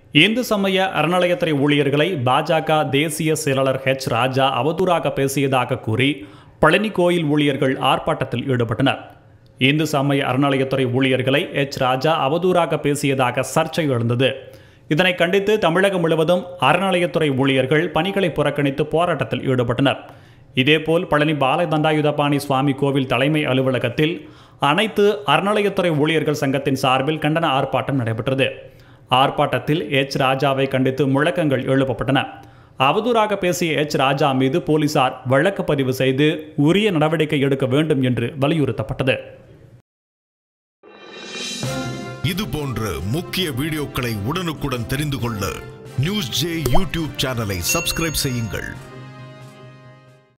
இந்து சமய அறநிலையத்துறை ஊழியர்களை பாஜக தேசிய செயலாளர் ஹெச் ராஜா அவதூறாக பேசியதாக கூறி பழனி கோயில் ஊழியர்கள் ஆர்ப்பாட்டத்தில் ஈடுபட்டனர் இந்து சமய அறநிலையத்துறை ஊழியர்களை எச் ராஜா அவதூறாக பேசியதாக சர்ச்சை எழுந்தது இதனை கண்டித்து தமிழகம் முழுவதும் அறநிலையத்துறை ஊழியர்கள் பணிகளை புறக்கணித்து போராட்டத்தில் ஈடுபட்டனர் இதேபோல் பழனி பால தண்டாயுதபாணி சுவாமி கோவில் தலைமை அலுவலகத்தில் அனைத்து அறநிலையத்துறை ஊழியர்கள் சங்கத்தின் சார்பில் கண்டன ஆர்ப்பாட்டம் நடைபெற்றது ஆர்ப்பாட்டத்தில் எச் ராஜாவை கண்டித்து முழக்கங்கள் எழுப்பப்பட்டன அவதூறாக பேசிய எச் ராஜா மீது போலீசார் வழக்கு பதிவு செய்து உரிய நடவடிக்கை எடுக்க வேண்டும் என்று வலியுறுத்தப்பட்டது இது போன்ற முக்கிய வீடியோக்களை உடனுக்குடன் தெரிந்து கொள்ள நியூஸ் ஜே யூடியூப் சேனலை சப்ஸ்கிரைப் செய்யுங்கள்